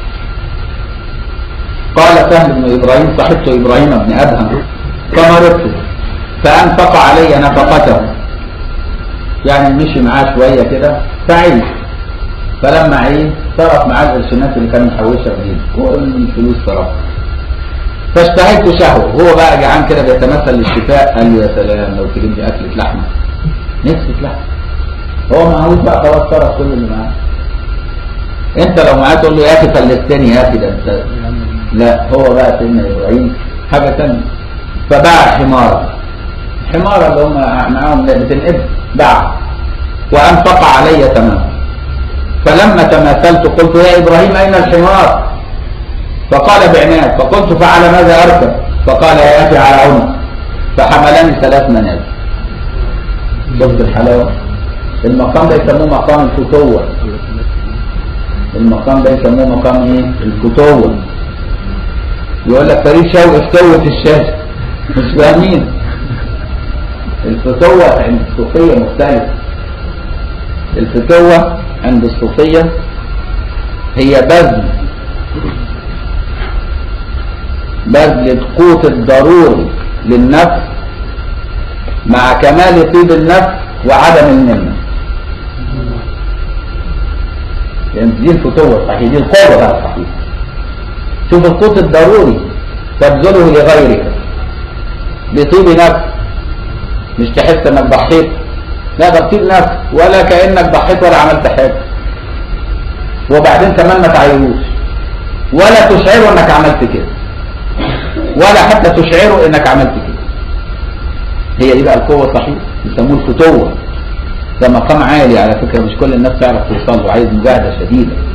قال سهل بن ابراهيم صاحبت ابراهيم بن ادهم فمرضت فانفق علي نفقته يعني مشي معاه شويه كده فعيش فلما عيش صرف معاه القرشينات اللي كان محوشها في جيبه كل الفلوس صرفها فاشتهيت شهوه هو بقى جعان كده بيتمثل للشفاء قال له يا سلام لو تجيب لي اكله لحمه نفسي في لحمه هو معهوش بقى خلاص صرف كل اللي معاه انت لو معاه تقول له يا اخي فلستني يا اخي ده انت لا هو بقى سيدنا ابراهيم حاجه ثانيه فباع حمارا حمارا اللي هم معاهم بتنقب باع وانفق علي تماما فلما تماثلت قلت يا ابراهيم اين الحمار فقال بعناد فقلت فعلى ماذا اركب فقال يا اخي على عنق فحملني ثلاث منازل شفت الحلاوه المقام ده يسموه مقام الفتوه المقام ده يسموه مقام ايه الفتوه يقول لك فريد شوقي افتوت الشاشه مش فاهمين الفتوة عند الصوفية مختلفة الفتوة عند الصوفية هي بذل بذل القوت الضروري للنفس مع كمال طيب النفس وعدم المنة يعني دي الفتوة الصحيحة دي القوة بقى الصحيحة شوف القوت الضروري تبذله لغيرك بطيب نفس مش تحس انك ضحيت لا ده بطيب نفس ولا كانك ضحيت ولا عملت حاجه وبعدين كمان ما تعيروش ولا تشعره انك عملت كده ولا حتى تشعره انك عملت كده هي دي بقى القوه الصحيحه بيسموه الفتوه ده مقام عالي على فكره مش كل الناس تعرف توصل له عايز مجاهده شديده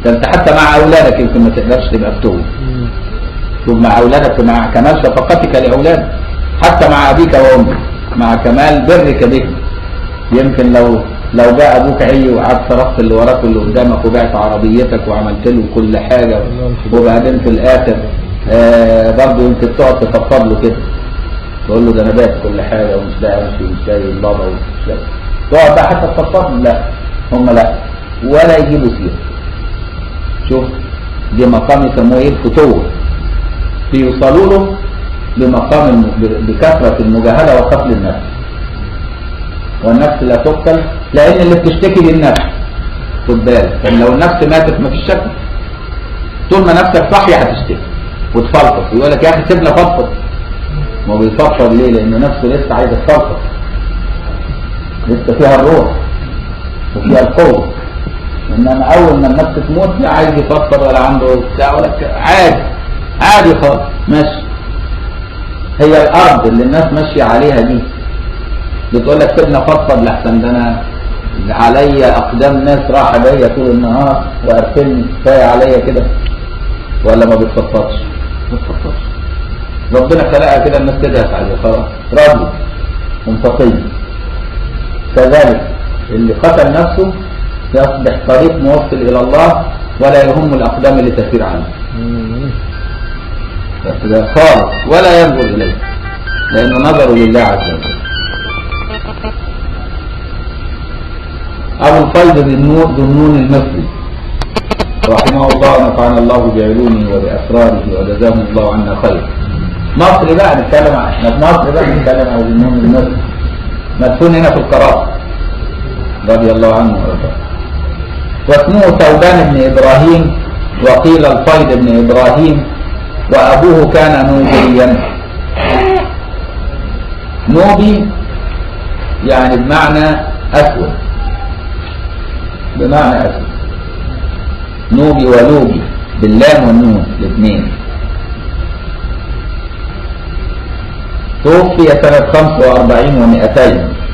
ده انت حتى مع اولادك يمكن ما تقدرش تبقى فتوه شوف مع اولادك مع كمال شفقتك لاولادك حتى مع ابيك وامك مع كمال برك بك يمكن لو لو جاء ابوك عي وقعد صرفت اللي وراك واللي قدامك وبعت عربيتك وعملت له كل حاجه وبعدين في الاخر آه برضه يمكن تقعد تفضفض له كده تقول له ده انا بعت كل حاجه ومش لاقي امشي ومش لاقي بابا ومش لاقي تقعد بقى حتى تفضفض له لا هم لا ولا يجيبوا سيره شوف دي مقام يسموه ايه الفتوه بيوصلوا له بمقام الم- ب- بكثرة المجاهدة وقتل النفس والنفس لا تقتل لأن اللي بتشتكي دي النفس خد بالك طب لو النفس ماتت مفيش شك طول ما نفسك صاحية هتشتكي وتفلفص يقول لك يا أخي سيبنا فضفض ما هو بيفضفض ليه؟ لأنه نفسه لسه عايز تفلفص لسه فيها الروح وفيها القوة إنما أول ما النفس تموت لا عايز يفضفض ولا عنده بتاع ولا ك- عادي عادي خالص ماشي هي الارض اللي الناس ماشيه عليها دي بتقول لك سيبنا فضفض لحسن ده انا عليا اقدام ناس رايحه جايه طول النهار وقرفني كفايه عليا كده ولا ما بتفضفضش؟ ما بتفضفضش ربنا خلقها كده الناس تدهس عليه خلاص راضي منطقي كذلك اللي قتل نفسه يصبح طريق موصل الى الله ولا يهم الاقدام اللي تسير عنه بس ده خالص ولا ينظر إليه لأنه نظر لله عز وجل أبو الفيض ذي النور ذو النون المصري رحمه الله نفعنا الله بعلومه وبأسراره وجزاه الله عنا خير مصر بقى نتكلم عن احنا في مصر بقى نتكلم عن ذي النون المصري مدفون هنا في القرار رضي الله عنه وارضاه واسمه ثوبان بن إبراهيم وقيل الفيض بن إبراهيم وأبوه كان نوبيا نوبي يعني بمعنى أسود بمعنى أسود نوبي ولوبي باللام والنون الاثنين توفي سنة 45 و200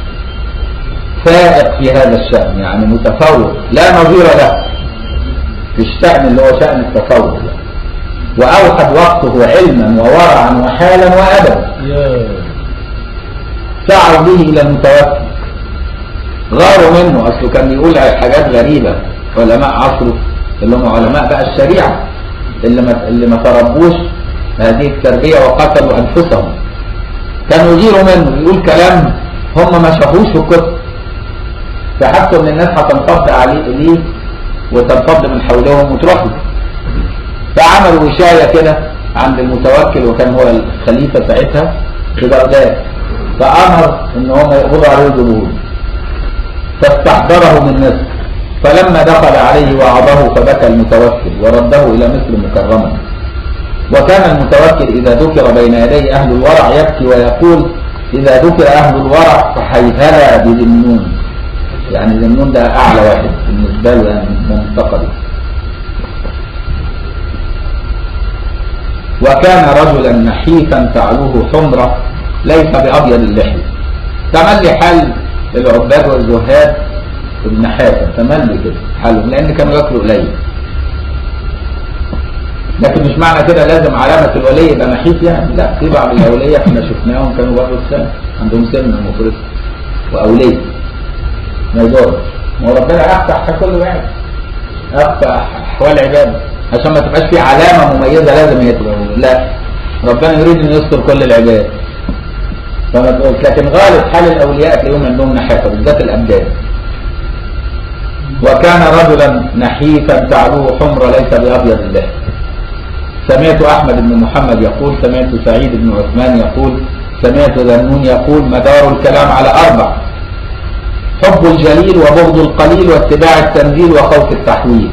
فائق في هذا الشأن يعني متفوق لا نظير له في الشأن اللي هو شأن التفوق ده. وأوحد وقته علما وورعا وحالا وأدبا يا سعوا به إلى المتوكل غاروا منه أصله كان بيقول حاجات غريبة علماء عصره اللي هم علماء بقى الشريعة اللي ما اللي ما تربوش هذه التربية وقتلوا أنفسهم كانوا يغيروا منه يقول كلام هم ما شافوش في الكتب فحسوا ان الناس هتنفض عليه ليه وتنفض من حولهم وتروح له فعملوا وشاية كده عند المتوكل وكان هو الخليفة ساعتها في بغداد فأمر ان هم يقبضوا عليه الجمهور فاستحضره من مصر فلما دخل عليه وعظه فبكى المتوكل ورده إلى مصر مكرما وكان المتوكل إذا ذكر بين يدي أهل الورع يبكي ويقول إذا ذكر أهل الورع فحيهلا بذنون يعني ذنون ده أعلى واحد بالنسبة له يعني منتقد وكان رجلا نحيفا تعلوه حمرة ليس بأبيض اللحية تملي حال العباد والزهاد النحافة تملي كده حالهم لأن كانوا ياكلوا قليل لكن مش معنى كده لازم علامة الولي يبقى نحيف يعني لا في بعض الأولياء احنا شفناهم كانوا برضه السنة عندهم سن المفروض وأولية ما يضرش وربنا أفتح كل واحد أفتح أحوال عباده عشان ما تبقاش في علامة مميزة لازم هي تبقى موجودة. لا ربنا يريد أن يستر كل العباد فما تقولش لكن غالب حال الأولياء تلاقيهم عندهم نحافة بالذات الأبدان وكان رجلا نحيفا تعلوه حمر ليس بأبيض الله سمعت أحمد بن محمد يقول سمعت سعيد بن عثمان يقول سمعت ذنون يقول مدار الكلام على أربع حب الجليل وبغض القليل واتباع التنزيل وخوف التحويل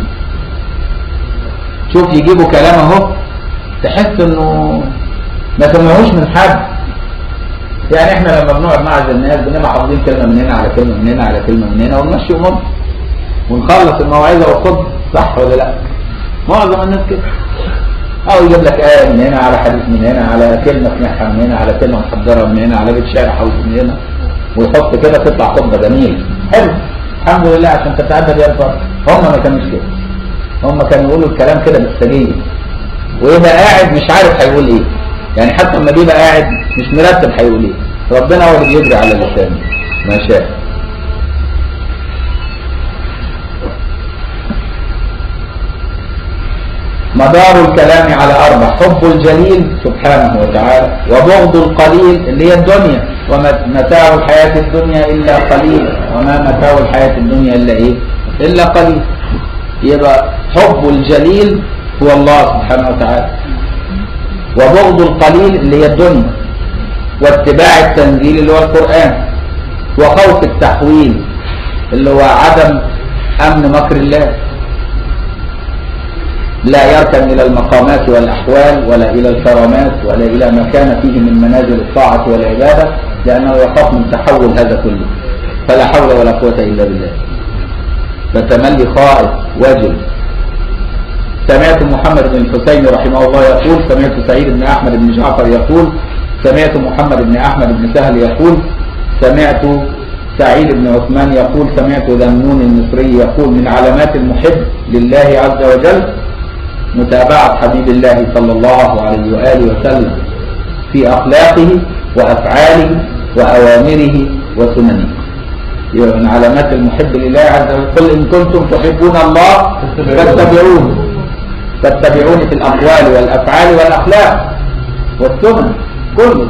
شوف يجيبوا كلام اهو تحس انه ما سمعوش من حد يعني احنا لما بنقعد نعز الناس بنبقى حافظين كلمه من هنا على كلمه من هنا على كلمه من هنا ونمشي امورنا ونخلص الموعظه والخطبه صح ولا لا؟ معظم الناس كده او يجيب لك ايه من هنا على حديث من هنا على كلمه سمعها من هنا على كلمه محضرها من هنا على بيت شارع حوش من هنا ويحط كده تطلع خطبه جميله حلو الحمد لله عشان تتعدى بيها الفرق هم ما كانوش كده هم كانوا يقولوا الكلام كده بالسجية ويبقى قاعد مش عارف هيقول ايه يعني حتى لما بيبقى قاعد مش مرتب هيقول ايه ربنا هو اللي بيجري على لسانه ما شاء مدار الكلام على أربع حب الجليل سبحانه وتعالى وبغض القليل اللي هي الدنيا ومتاع الحياة الدنيا إلا قليل وما متاع الحياة الدنيا إلا إيه إلا قليل يبقى حب الجليل هو الله سبحانه وتعالى وبغض القليل اللي هي الدنيا واتباع التنزيل اللي هو القرآن وخوف التحويل اللي هو عدم أمن مكر الله لا يركن إلى المقامات والأحوال ولا إلى الكرامات ولا إلى ما كان فيه من منازل الطاعة والعبادة لأنه يخاف من تحول هذا كله فلا حول ولا قوة إلا بالله فتملي خائف وجل سمعت محمد بن الحسين رحمه الله يقول سمعت سعيد بن أحمد بن جعفر يقول سمعت محمد بن أحمد بن سهل يقول سمعت سعيد بن عثمان يقول سمعت ذنون المصري يقول من علامات المحب لله عز وجل متابعة حبيب الله صلى الله عليه وآله وسلم في أخلاقه وأفعاله وأوامره وسننه يبقى من علامات المحب لله عز وجل قل إن كنتم تحبون الله فاتبعوه فاتبعوني في الأقوال والأفعال والأخلاق والسنن كله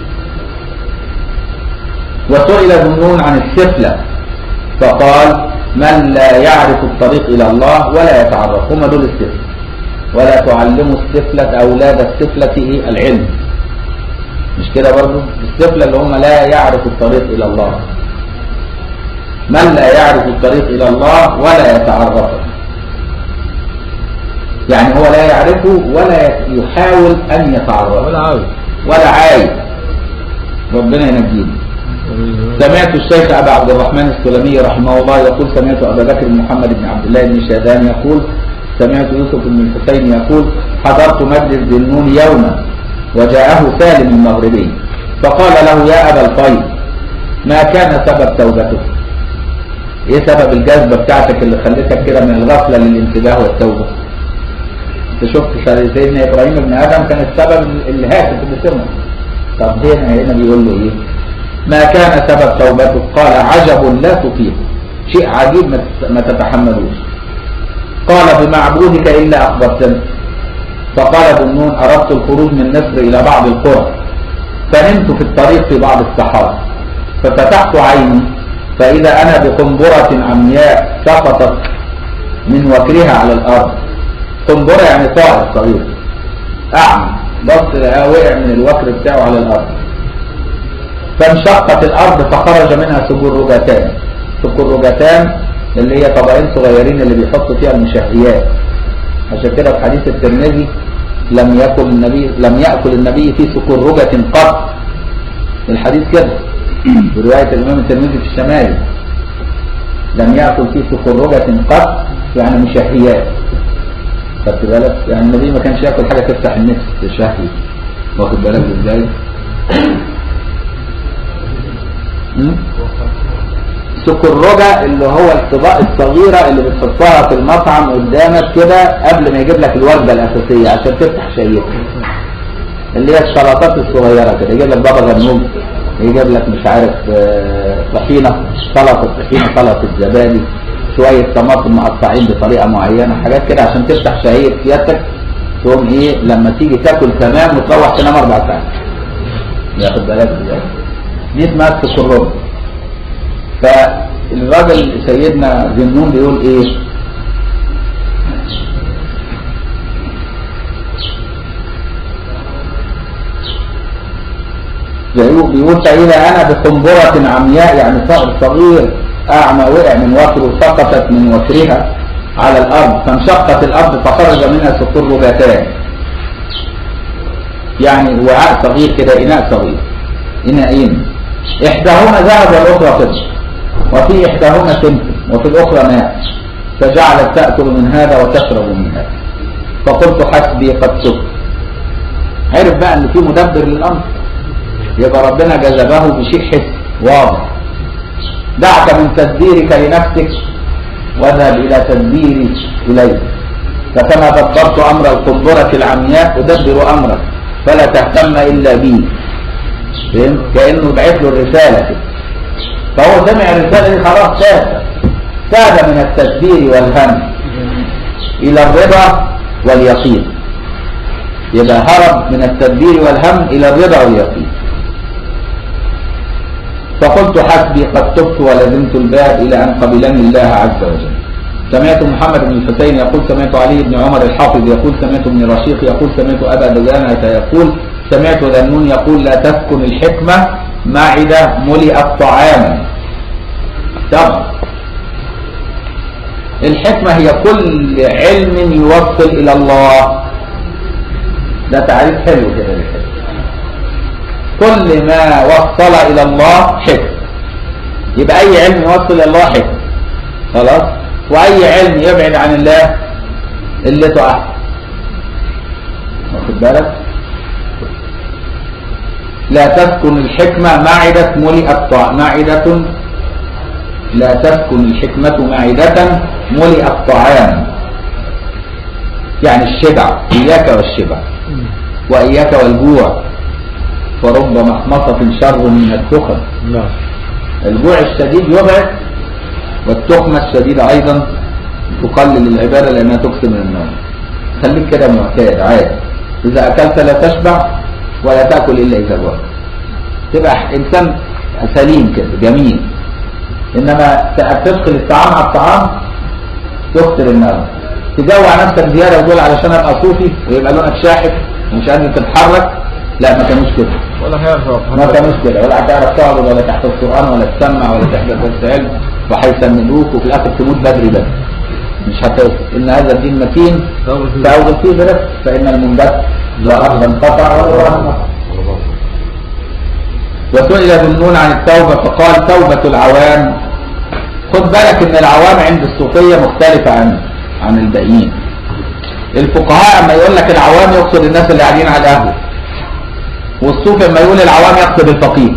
وسئل ذنون عن السفلة فقال من لا يعرف الطريق إلى الله ولا يتعرف هم دول السفلة ولا تعلموا السفلة أولاد السفلة إيه؟ العلم مش كده برضو السفلة اللي هم لا يعرف الطريق إلى الله من لا يعرف الطريق إلى الله ولا يتعرفه يعني هو لا يعرفه ولا يحاول أن يتعرفه ولا عاوز ولا عايز ربنا ينجينا سمعت الشيخ أبا عبد الرحمن السلمي رحمه الله يقول سمعت أبا بكر بن محمد بن عبد الله بن شاذان يقول سمعت يوسف بن الحسين يقول حضرت مجلس ذنون يوما وجاءه سالم المغربي فقال له يا أبا الفيض ما كان سبب توبته ايه سبب الجذبة بتاعتك اللي خلتك كده من الغفلة للانتباه والتوبة انت شفت سيدنا ابراهيم ابن ادم كان السبب اللي هاتف اللي سمع طب هنا هنا بيقول له ايه ما كان سبب توبته قال عجب لا تطيق شيء عجيب ما تت- ما تتحملوش قال بمعبودك إلا أخبرتني فقال ابن نون أردت الخروج من مصر إلى بعض القرى فنمت في الطريق في بعض الصحارى ففتحت عيني فإذا أنا بقنبرة عمياء سقطت من وكرها على الأرض قنبرة يعني طائر صغير أعمى بص لقاه وقع من الوكر بتاعه على الأرض فانشقت الأرض فخرج منها سجرجتان سجرجتان اللي هي طبقين صغيرين اللي بيحطوا فيها المشهيات عشان كده في حديث الترمذي لم يأكل النبي لم يأكل النبي في سكرجة قط الحديث كده في رواية الإمام الترمذي في الشمال لم يأكل في سكرجة قط يعني مشهيات خدت بالك يعني النبي ما كانش ياكل حاجة تفتح النفس تشهي واخد بالك ازاي م? سكرجة اللي هو الطباق الصغيرة اللي بتحطها في المطعم قدامك كده قبل ما يجيب لك الوجبة الأساسية عشان تفتح شهيتك اللي هي السلطات الصغيرة كده يجيب لك بابا غنوج يجيب لك مش عارف آه، طحينة سلطة طحينة سلطة زبادي شوية طماطم مقطعين بطريقة معينة حاجات كده عشان تفتح شهية سيادتك تقوم ايه لما تيجي تاكل تمام وتروح تنام اربع ساعات ياخد بالك ازاي دي اسمها السكرجة فالراجل سيدنا ذنون بيقول ايه بيقول بيقول فإذا أنا بقنبرة عمياء يعني صقر صغير أعمى وقع من وكره سقطت من وكرها على الأرض فانشقت الأرض فخرج منها سكرجتان يعني وعاء صغير كده إناء صغير إناءين إحداهما ذهب والأخرى فضة وفي إحداهما سمك وفي الأخرى ماء فجعلت تأكل من هذا وتشرب من هذا فقلت حسبي قد سكت عرف بقى ان في مدبر للامر يبقى ربنا جذبه بشيء حسي واضح دعك من تدبيرك لنفسك واذهب الى تدبيري اليك فكما دبرت أمر القنبرة العمياء أدبر أمرك فلا تهتم إلا بي فهمت؟ كأنه بعت له الرسالة كده فهو سمع الرسالة دي خلاص ساد ساد من التدبير والهم إلى الرضا واليقين يبقى هرب من التدبير والهم إلى الرضا واليقين فقلت حسبي قد تبت ولزمت الباب إلى أن قبلني الله عز وجل سمعت محمد بن الحسين يقول سمعت علي بن عمر الحافظ يقول سمعت ابن رشيق يقول سمعت أبا دجانة يقول سمعت ذنون يقول لا تسكن الحكمة معدة ملئت طعاما طبعا الحكمة هي كل علم يوصل إلى الله ده تعريف حلو كده للحكمة كل ما وصل إلى الله حكم يبقى أي علم يوصل إلى الله حكم خلاص وأي علم يبعد عن الله قلته أحسن واخد بالك لا تسكن الحكمة معدة ملئت طعام معدة لا تسكن الحكمة معدة ملئت طعام يعني الشبع إياك والشبع وإياك والجوع فرب مخمصة شر من التخم نعم الجوع الشديد يبعد والتخمة الشديدة أيضا تقلل العبادة لأنها تكسر من النوم خليك كده معتاد عادي إذا أكلت لا تشبع ولا تأكل إلا إذا جوعت تبقى إنسان سليم كده جميل إنما تدخل الطعام على الطعام تكسر النوم تجوع نفسك زيادة وتقول علشان أبقى صوفي ويبقى لونك شاحب ومش قادر تتحرك لا ما كانوش كده ولا هيعرف ما كانوش كده ولا هتعرف تعبد ولا تحفظ القرآن ولا تسمع ولا تحضر درس علم وهيسمدوك وفي الآخر تموت بدري بدري مش هتوصل إن هذا الدين متين فأوغل فيه برفق فإن المنبت لا أرض انقطع ولا رحمة وسئل ذنون عن التوبة فقال توبة العوام خد بالك ان العوام عند الصوفية مختلفة عن عن الباقيين الفقهاء اما يقول لك العوام يقصد الناس اللي قاعدين على القهوة والصوفي لما يقول العوام يقصد الفقيه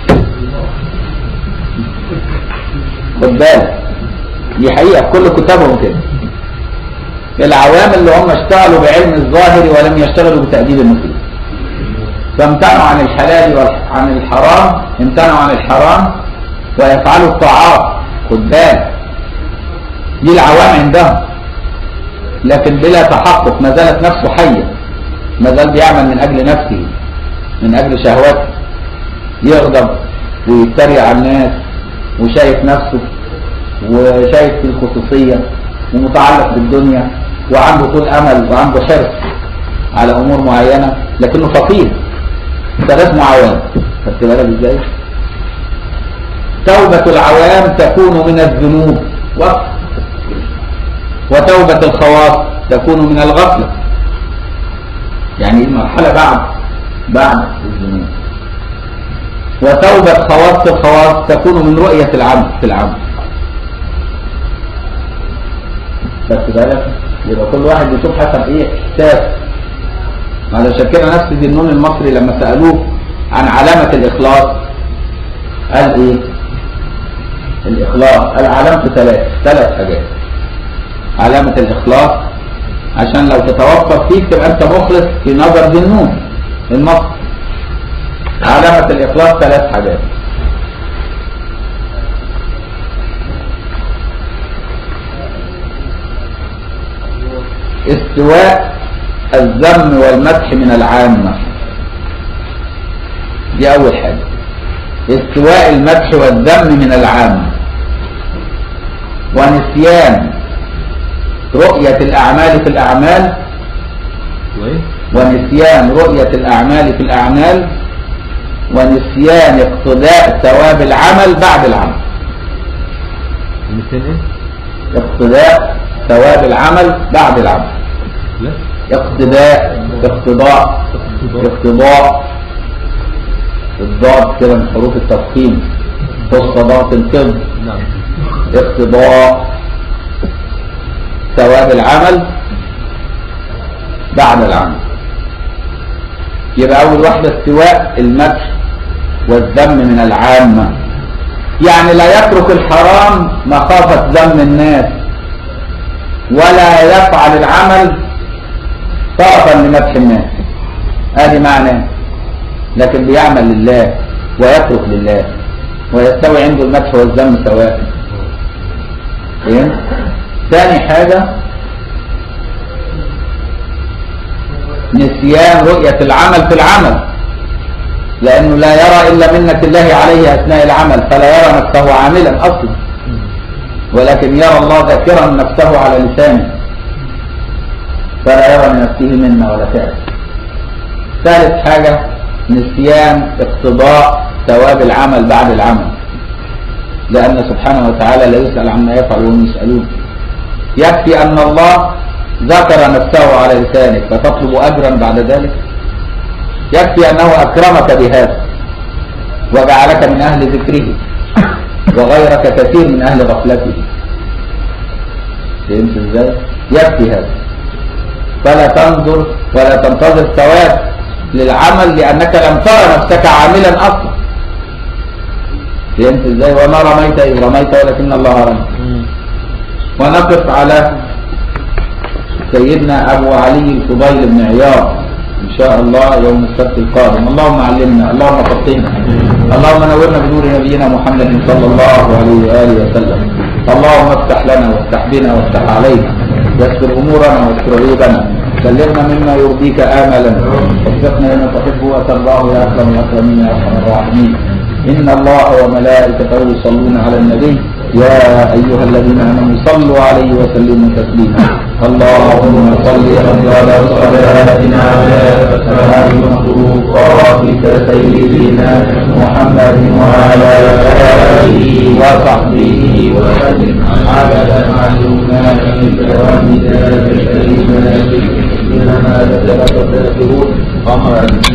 خد بالك دي حقيقة في كل كتابهم كده العوام اللي هم اشتغلوا بعلم الظاهر ولم يشتغلوا بتأديب النفوس فامتنعوا عن الحلال وعن الحرام امتنعوا عن الحرام ويفعلوا الطاعات خد بالك دي العوام عندهم لكن بلا تحقق ما زالت نفسه حية ما زال بيعمل من أجل نفسه من أجل شهوته يغضب ويتريق على الناس وشايف نفسه وشايف في الخصوصية ومتعلق بالدنيا وعنده طول أمل وعنده حرص على أمور معينة لكنه فقير ده اسمه عوام خدت بالك ازاي؟ توبة العوام تكون من الذنوب وقت وتوبة الخواص تكون من الغفلة يعني المرحلة بعد بعد الذنوب وتوبة خواص الخواص تكون من رؤية العبد في العبد خدت بالك يبقى كل واحد بيشوف حسب ايه احساسه علشان كده نفس النون المصري لما سألوه عن علامة الإخلاص قال ايه الإخلاص قال علامته ثلاث ثلاث حاجات علامة الإخلاص عشان لو تتوفر فيك تبقى أنت مخلص في نظر ذي النون المصري علامة الإخلاص ثلاث حاجات استواء الذم والمدح من العامة دي أول حاجة استواء المدح والذم من العامة ونسيان رؤية الأعمال في الأعمال وايه ونسيان رؤية الأعمال في الأعمال ونسيان اقتداء ثواب العمل بعد العمل المثال ايه اقتداء ثواب العمل بعد العمل لا اقتداء اقتضاء اقتضاء الضاد كده من حروف التفخيم تصطدات الكذب نعم اقتضاء ثواب العمل بعد العمل يبقى أول واحدة استواء المدح والذم من العامة يعني لا يترك الحرام مخافة ذم الناس ولا يفعل العمل طرفا لمدح الناس ادي معناه لكن بيعمل لله ويترك لله ويستوي عنده المدح والذم سواء فهمت؟ ثاني حاجة نسيان رؤية العمل في العمل لأنه لا يرى إلا منة الله عليه أثناء العمل فلا يرى نفسه عاملا أصلا ولكن يرى الله ذاكرا نفسه على لسانه فلا يرى لنفسه منا ولا فعل ثالث حاجة نسيان اقتضاء ثواب العمل بعد العمل لأن سبحانه وتعالى لا يسأل عما يفعل وهم يسألون يكفي أن الله ذكر نفسه على لسانك فتطلب أجرا بعد ذلك يكفي أنه أكرمك بهذا وجعلك من أهل ذكره وغيرك كثير من أهل غفلته فهمت ازاي؟ يكفي هذا فلا تنظر ولا تنتظر ثواب للعمل لأنك لم ترى نفسك عاملا أصلا فهمت ازاي؟ وما رميت إذ رميت ولكن الله رمى ونقف على سيدنا أبو علي الفضيل بن عياض إن شاء الله يوم السبت القادم اللهم علمنا اللهم فقهنا اللهم نورنا بنور نبينا محمد صلى الله عليه وآله وسلم اللهم افتح لنا وافتح بنا وافتح علينا يسر أمورنا واستر عيوبنا بلغنا مما يرضيك آملا وفقنا لما تحب وترضاه يا أكرم الأكرمين يا أرحم الراحمين إن الله وملائكته يصلون على النبي يا أيها الذين آمنوا صلوا عليه وسلموا تسليما اللهم صل على صلاتنا على أسماء مخلوقاتك سيدنا محمد وعلى آله وصحبه وسلم عدد معلوماتك ومداد كلماتك إنما لك تذكرون أمرا